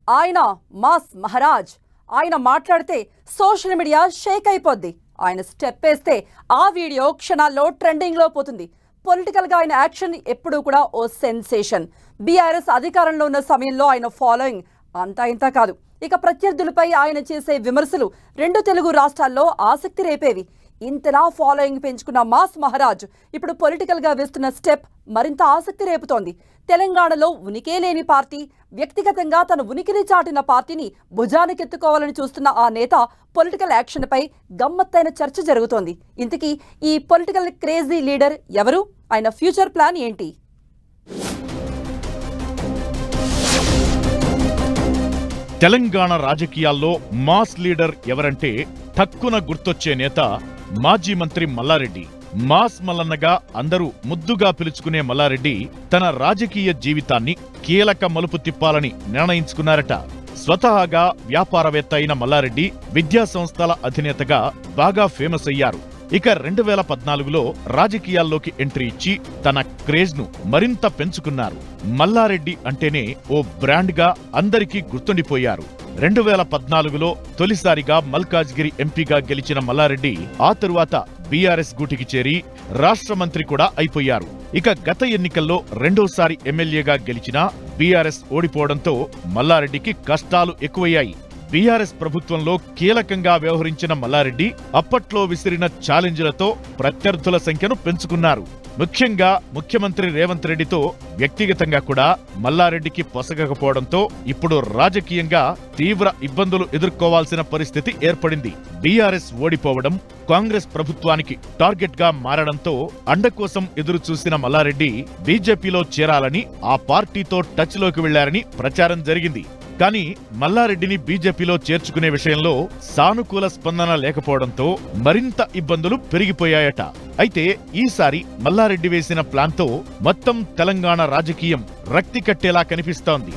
ఆయన మాస్ మహారాజ్ ఆయన మాట్లాడితే సోషల్ మీడియా షేక్ అయిపోద్ది ఆయన స్టెప్ వేస్తే ఆ వీడియో క్షణాల్లో ట్రెండింగ్ లో పోతుంది పొలిటికల్ గా ఆయన యాక్షన్ ఎప్పుడూ కూడా ఓ సెన్సేషన్ బీఆర్ఎస్ అధికారంలో ఉన్న సమయంలో ఆయన ఫాలోయింగ్ అంతా ఇంత కాదు ఇక ప్రత్యర్థులపై ఆయన చేసే విమర్శలు రెండు తెలుగు రాష్ట్రాల్లో ఆసక్తి రేపేవి ఇంతలా ఫాలోయింగ్ పెంచుకున్న మాస్ మహారాజ్ ఇప్పుడు పొలిటికల్ గా వేస్తున్న స్టెప్ మరింత ఆసక్తి రేపుతోంది తెలంగాణలో ఉనికే లేని పార్టీ వ్యక్తిగతంగా తన ఉనికిని చాటిన పార్టీని భుజానికెత్తుకోవాలని చూస్తున్న ఆ నేత పొలిటికల్ యాక్షన్ పై గమ్మత్తైన చర్చ జరుగుతోంది ఇంతకీ ఈ పొలిటికల్ క్రేజీ లీడర్ ఎవరు ఆయన ఫ్యూచర్ ప్లాన్ ఏంటి తెలంగాణ రాజకీయాల్లో మాస్ లీడర్ ఎవరంటే తక్కున గుర్తొచ్చే నేత మాజీ మంత్రి మల్లారెడ్డి మాస్ మల్లన్నగా అందరూ ముద్దుగా పిలుచుకునే మల్లారెడ్డి తన రాజకీయ జీవితాన్ని కీలక మలుపు తిప్పాలని నిర్ణయించుకున్నారట స్వతహాగా వ్యాపారవేత్త అయిన మల్లారెడ్డి విద్యా సంస్థల అధినేతగా బాగా ఫేమస్ అయ్యారు ఇక రెండు వేల పద్నాలుగులో రాజకీయాల్లోకి ఎంట్రీ ఇచ్చి తన క్రేజ్ ను మరింత పెంచుకున్నారు మల్లారెడ్డి అంటేనే ఓ బ్రాండ్ గా అందరికీ గుర్తుండిపోయారు రెండు వేల పద్నాలుగులో తొలిసారిగా మల్కాజ్గిరి ఎంపీగా గెలిచిన మల్లారెడ్డి ఆ తరువాత బీఆర్ఎస్ గూటికి చేరి రాష్ట్ర మంత్రి కూడా అయిపోయారు ఇక గత ఎన్నికల్లో రెండోసారి ఎమ్మెల్యేగా గెలిచిన బీఆర్ఎస్ ఓడిపోవడంతో మల్లారెడ్డికి కష్టాలు ఎక్కువయ్యాయి బీఆర్ఎస్ ప్రభుత్వంలో కీలకంగా వ్యవహరించిన మల్లారెడ్డి అప్పట్లో విసిరిన ఛాలెంజ్లతో ప్రత్యర్థుల సంఖ్యను పెంచుకున్నారు ముఖ్యంగా ముఖ్యమంత్రి రేవంత్ రెడ్డితో వ్యక్తిగతంగా కూడా మల్లారెడ్డికి పొసగకపోవడంతో ఇప్పుడు రాజకీయంగా తీవ్ర ఇబ్బందులు ఎదుర్కోవాల్సిన పరిస్థితి ఏర్పడింది బీఆర్ఎస్ ఓడిపోవడం కాంగ్రెస్ ప్రభుత్వానికి టార్గెట్ గా మారడంతో అండ కోసం ఎదురు చూసిన మల్లారెడ్డి బీజేపీలో చేరాలని ఆ పార్టీతో టచ్ లోకి వెళ్లారని ప్రచారం జరిగింది కానీ మల్లారెడ్డిని బీజేపీలో చేర్చుకునే విషయంలో సానుకూల స్పందన లేకపోవడంతో మరింత ఇబ్బందులు పెరిగిపోయాయట అయితే ఈసారి మల్లారెడ్డి వేసిన ప్లాన్తో మొత్తం తెలంగాణ రాజకీయం రక్తి కట్టేలా కనిపిస్తోంది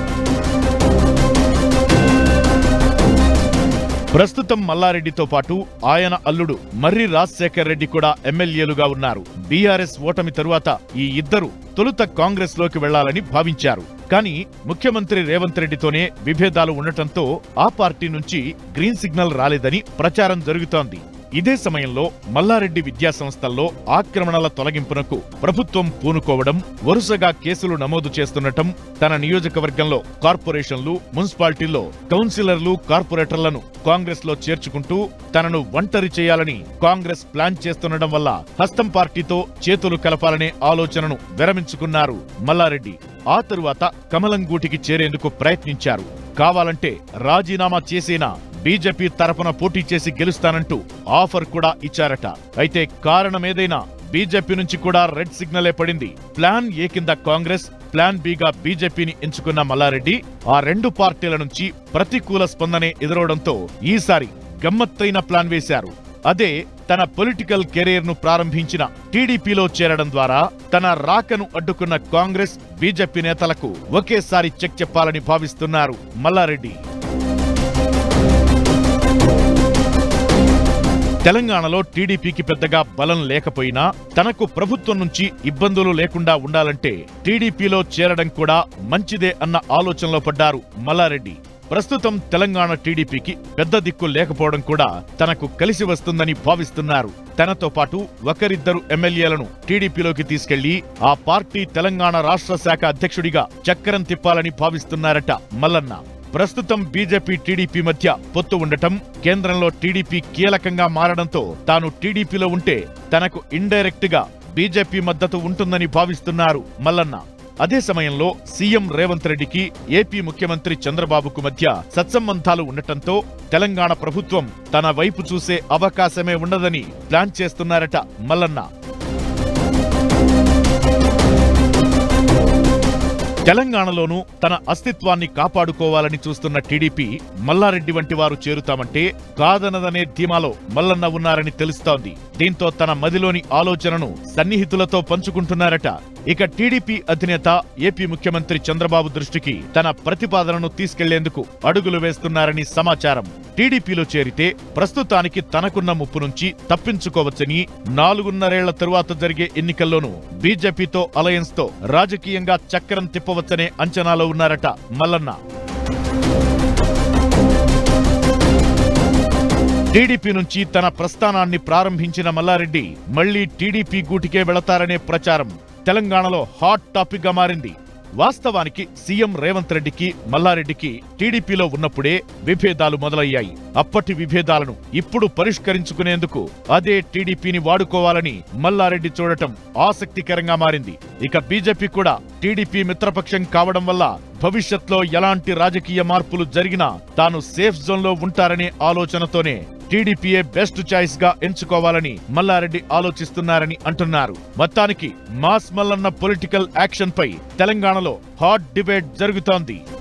ప్రస్తుతం మల్లారెడ్డితో పాటు ఆయన అల్లుడు మర్రి రాజశేఖర్ రెడ్డి కూడా ఎమ్మెల్యేలుగా ఉన్నారు బీఆర్ఎస్ ఓటమి తరువాత ఈ ఇద్దరు తొలుత కాంగ్రెస్ లోకి వెళ్లాలని భావించారు కానీ ముఖ్యమంత్రి రేవంత్ రెడ్డితోనే విభేదాలు ఉండటంతో ఆ పార్టీ నుంచి గ్రీన్ సిగ్నల్ రాలేదని ప్రచారం జరుగుతోంది ఇదే సమయంలో మల్లారెడ్డి విద్యా సంస్థల్లో ఆక్రమణల తొలగింపునకు ప్రభుత్వం పూనుకోవడం వరుసగా కేసులు నమోదు చేస్తుండటం తన నియోజకవర్గంలో కార్పొరేషన్లు మున్సిపాలిటీల్లో కౌన్సిలర్లు కార్పొరేటర్లను కాంగ్రెస్ లో చేర్చుకుంటూ తనను ఒంటరి చేయాలని కాంగ్రెస్ ప్లాన్ చేస్తుండడం వల్ల హస్తం పార్టీతో చేతులు కలపాలనే ఆలోచనను విరమించుకున్నారు మల్లారెడ్డి ఆ తరువాత కమలం గూటికి చేరేందుకు ప్రయత్నించారు కావాలంటే రాజీనామా చేసేనా బీజేపీ తరపున పోటీ చేసి గెలుస్తానంటూ ఆఫర్ కూడా ఇచ్చారట అయితే కారణమేదైనా బీజేపీ నుంచి కూడా రెడ్ సిగ్నలే పడింది ప్లాన్ ఏ కింద కాంగ్రెస్ ప్లాన్ బిగా బీజేపీని ఎంచుకున్న మల్లారెడ్డి ఆ రెండు పార్టీల నుంచి ప్రతికూల స్పందనే ఎదురవడంతో ఈసారి గమ్మత్తైన ప్లాన్ వేశారు అదే తన పొలిటికల్ కెరీర్ ను ప్రారంభించిన టీడీపీలో చేరడం ద్వారా తన రాకను అడ్డుకున్న కాంగ్రెస్ బీజేపీ నేతలకు ఒకేసారి చెక్ చెప్పాలని భావిస్తున్నారు మల్లారెడ్డి తెలంగాణలో టీడీపీకి పెద్దగా బలం లేకపోయినా తనకు ప్రభుత్వం నుంచి ఇబ్బందులు లేకుండా ఉండాలంటే టీడీపీలో చేరడం కూడా మంచిదే అన్న ఆలోచనలో పడ్డారు మల్లారెడ్డి ప్రస్తుతం తెలంగాణ టీడీపీకి పెద్ద దిక్కు లేకపోవడం కూడా తనకు కలిసి వస్తుందని భావిస్తున్నారు తనతో పాటు ఒకరిద్దరు ఎమ్మెల్యేలను టీడీపీలోకి తీసుకెళ్లి ఆ పార్టీ తెలంగాణ రాష్ట్ర శాఖ అధ్యక్షుడిగా చక్రం తిప్పాలని భావిస్తున్నారట మల్లన్న ప్రస్తుతం బీజేపీ టీడీపీ మధ్య పొత్తు ఉండటం కేంద్రంలో టీడీపీ కీలకంగా మారడంతో తాను టీడీపీలో ఉంటే తనకు ఇండైరెక్ట్ గా బీజేపీ మద్దతు ఉంటుందని భావిస్తున్నారు మల్లన్న అదే సమయంలో సీఎం రేవంత్ రెడ్డికి ఏపీ ముఖ్యమంత్రి చంద్రబాబుకు మధ్య సత్సంబంధాలు ఉండటంతో తెలంగాణ ప్రభుత్వం తన వైపు చూసే అవకాశమే ఉండదని ప్లాన్ చేస్తున్నారట మల్లన్న తెలంగాణలోనూ తన అస్తిత్వాన్ని కాపాడుకోవాలని చూస్తున్న టీడీపీ మల్లారెడ్డి వంటి వారు చేరుతామంటే కాదనదనే ధీమాలో మల్లన్న ఉన్నారని తెలుస్తోంది దీంతో తన మదిలోని ఆలోచనను సన్నిహితులతో పంచుకుంటున్నారట ఇక టీడీపీ అధినేత ఏపీ ముఖ్యమంత్రి చంద్రబాబు దృష్టికి తన ప్రతిపాదనను తీసుకెళ్లేందుకు అడుగులు వేస్తున్నారని సమాచారం టీడీపీలో చేరితే ప్రస్తుతానికి తనకున్న ముప్పు నుంచి తప్పించుకోవచ్చని నాలుగున్నరేళ్ల తరువాత జరిగే ఎన్నికల్లోనూ బీజేపీతో అలయన్స్ తో రాజకీయంగా చక్రం తిప్పవచ్చనే అంచనాలో ఉన్నారట మల్లన్న టీడీపీ నుంచి తన ప్రస్థానాన్ని ప్రారంభించిన మల్లారెడ్డి మళ్లీ టీడీపీ గూటికే వెళతారనే ప్రచారం తెలంగాణలో హాట్ టాపిక్ గా మారింది వాస్తవానికి సీఎం రేవంత్ రెడ్డికి మల్లారెడ్డికి టీడీపీలో ఉన్నప్పుడే విభేదాలు మొదలయ్యాయి అప్పటి విభేదాలను ఇప్పుడు పరిష్కరించుకునేందుకు అదే టీడీపీని వాడుకోవాలని మల్లారెడ్డి చూడటం ఆసక్తికరంగా మారింది ఇక బీజేపీ కూడా టీడీపీ మిత్రపక్షం కావడం వల్ల భవిష్యత్లో ఎలాంటి రాజకీయ మార్పులు జరిగినా తాను సేఫ్ జోన్లో ఉంటారనే ఆలోచనతోనే టీడీపీయే బెస్ట్ చాయిస్ గా ఎంచుకోవాలని మల్లారెడ్డి ఆలోచిస్తున్నారని అంటున్నారు మొత్తానికి మాస్ మల్లన్న పొలిటికల్ యాక్షన్ పై తెలంగాణలో హాట్ డిబేట్ జరుగుతోంది